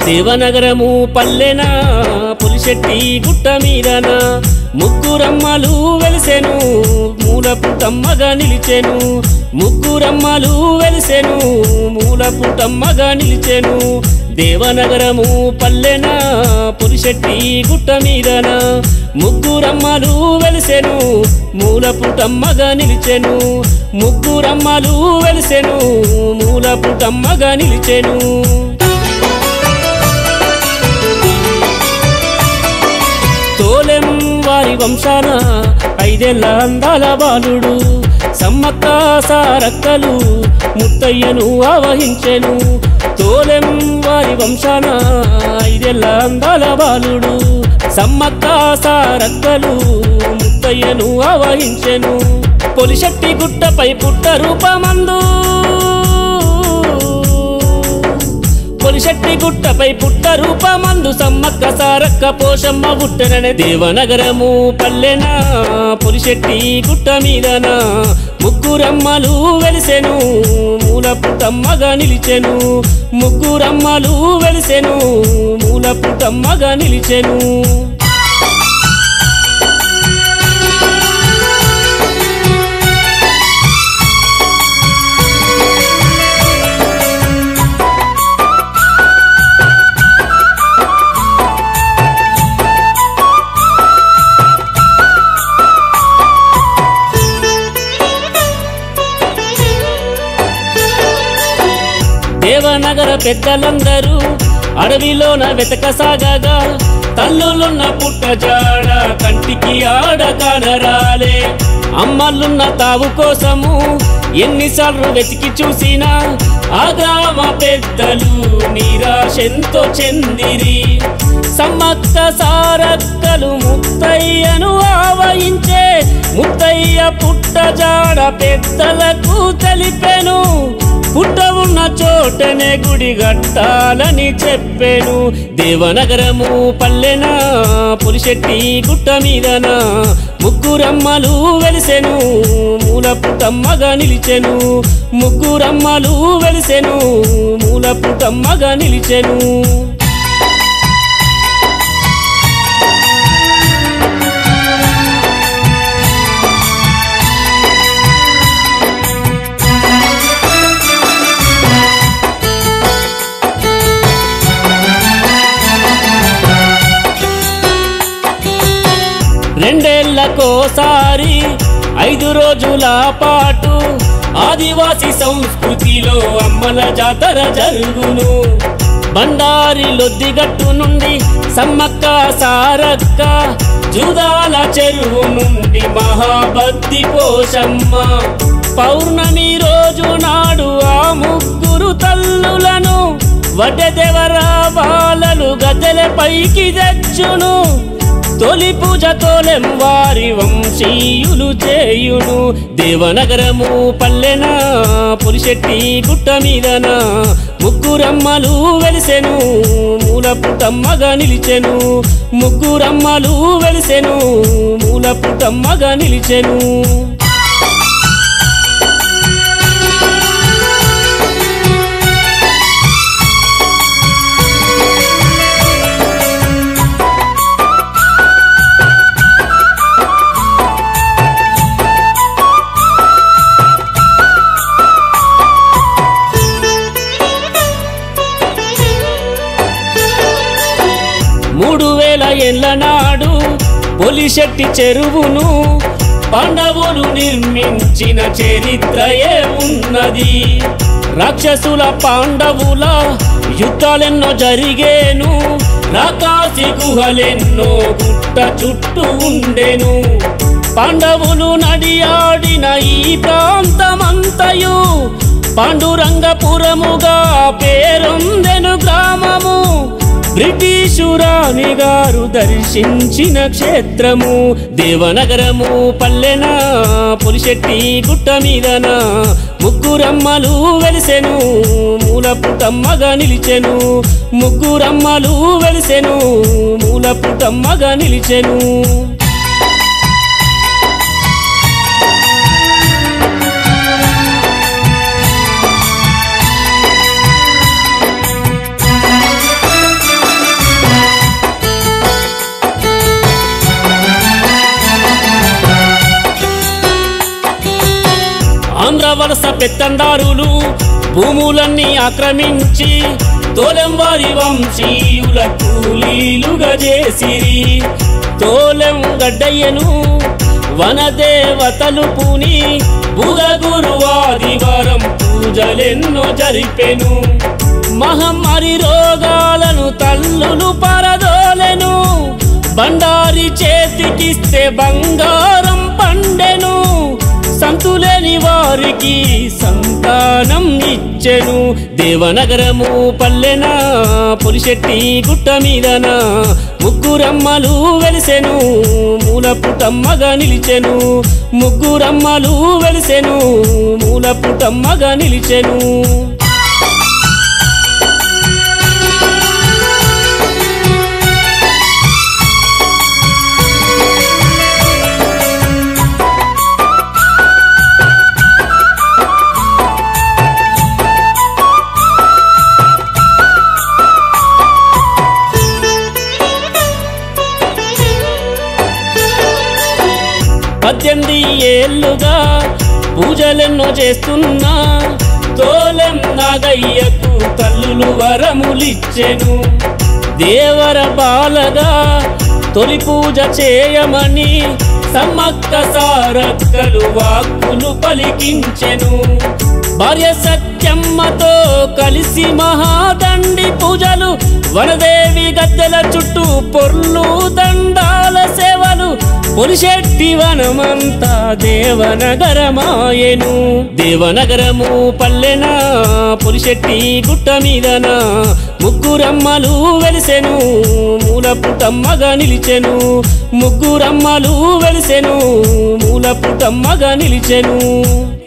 దేవనగరము పల్లెన పులిశెట్టి గుట్ట మీదన ముగ్గురమ్మలు వెలిసెను మూల పుటమ్మగా నిలిచెను ముగ్గురమ్మలు వెలిసెను మూల పుటమ్మగా నిలిచెను దేవనగరము పల్లెన పులిశెట్టి గుట్ట మీదన ముగ్గురమ్మలు వెలిసెను మూల పుటమ్మగా నిలిచెను ముగ్గురమ్మలు వెలిసెను మూల పుటమ్మగా నిలిచెను తోలెం వారి వంశాన ఐదేళ్ల అందాల బాలుడు సమ్మక్క సారక్కలు ముత్తయ్యను ఆవహించెను తోలెం వారి వంశాన ఐదేళ్ల అందాల బాలుడు సమ్మక్క సారక్కలు ముత్తయ్యను ఆవహించెను పొలిశెట్టి గుట్టపై పుట్ట రూపమందు పొలిశెట్టి గుట్టపై పుట్ట రూపమందు సమ్మక్క సారక్క పోషమ్మ గుట్టననే దేవనగరము పల్లెన పొలిశెట్టి గుట్ట మీదన ముగ్గురమ్మలు వెలిసెను మూల పుట్టమ్మగా నిలిచెను ముగ్గురమ్మలు వెలిసెను మూల పుట్టమ్మగా నిలిచెను దేవనగర పెద్దలందరూ అడవిలోన వెతకసాగగా తల్లులున్న పుట్ట జాడ కంటికి ఆడ కనరాలే అమ్మలున్న తావు కోసము ఎన్నిసార్లు వెతికి చూసినా ఆ గ్రామ పెద్దలు నిరాశెంతో చెందిరి సమ్మక్క సారక్కలు ముత్తయ్యను ఆవహించే ముత్తయ్య పుట్ట జాడ పెద్దలకు తెలిపెను పుట్ట ఉన్న చోటనే గుడి గట్టాలని చెప్పాను దేవనగరము పల్లెన పులిశెట్టి గుట్ట మీదన ముగ్గురమ్మలు వెలిసెను మూల పుటమ్మగా నిలిచెను ముగ్గురమ్మలు వెలిసెను మూల పుటమ్మగా నిలిచెను రెండేళ్లకోసారి ఐదు రోజుల పాటు ఆదివాసి సంస్కృతిలో అమ్మల జాతర జరుగును బండారి లొద్దిగట్టు నుండి సమ్మక్క సారక్క జూదాల చెరువు నుండి మహాబద్ది పోషమ్మ పౌర్ణమి రోజు నాడు ఆ ముగ్గురు తల్లులను వడ్డెదెవరా బాలలు గద్దెల పైకి తెచ్చును తొలి పూజ తోలెం వారి వంశీయులు చేయును దేవనగరము పల్లెన పులిశెట్టి గుట్ట మీదన ముగ్గురమ్మలు వెలిసెను మూల పుటమ్మగా నిలిచెను ముగ్గురమ్మలు వెలిసెను మూల పుటమ్మగా నిలిచెను మూడు వేల ఏళ్ల నాడు పొలిశెట్టి చెరువును పాండవులు నిర్మించిన చరిత్రయే ఉన్నది రాక్షసుల పాండవుల యుద్ధాలెన్నో జరిగేను రాకాసి గుహలెన్నో గుట్ట చుట్టూ ఉండెను పాండవులు నడియాడిన ఈ ప్రాంతమంతయు పాండురంగపురముగా పేరొందెను గ్రామము బ్రిటిషు రాణి గారు దర్శించిన క్షేత్రము దేవనగరము పల్లెన పులిశెట్టి గుట్ట మీదన ముగ్గురమ్మలు వెలిసెను మూల పుటమ్మగా నిలిచెను ముగ్గురమ్మలు వెలిసెను మూల పుటమ్మగా నిలిచెను వలస పెత్తందారులు భూములన్నీ ఆక్రమించి తోలెం వారి వంశీయుల కూలీలుగా చేసిరి తోలెం గడ్డయ్యను వనదేవతలు పూని బుధ గురువాదివారం పూజలెన్నో జరిపెను మహమ్మారి రోగాలను తల్లులు పరదోలెను బండారి చేతికిస్తే బంగారం పండెను సంతులేని వారికి సంతానం ఇచ్చెను దేవనగరము పల్లెన పులిశెట్టి గుట్ట మీదన ముగ్గురమ్మలు వెలిసెను మూలపుటమ్మగా నిలిచెను ముగ్గురమ్మలు వెలిసెను మూలపుటమ్మగా నిలిచెను పద్దెనిమిది ఏళ్ళుగా పూజలెన్నో చేస్తున్నా తోలెం నాగయ్యకు తల్లులు వరములిచ్చెను దేవర బాలగా తొలి పూజ చేయమని సమ్మక్క సారక్కలు వాక్కులు పలికించెను భార్య సత్యమ్మతో కలిసి మహాదండి పూజలు వనదేవి గద్దెల చుట్టూ పొర్లు దండాల సేవలు పులిశెట్టి వనమంతా దేవనగరమాయెను దేవనగరము పల్లెన పులిశెట్టి గుట్ట మీదన ముగ్గురమ్మలు వెలిసెను మూలపుటమ్మగా నిలిచెను ముగ్గురమ్మలు వెలిసెను మూలపుటమ్మగా నిలిచెను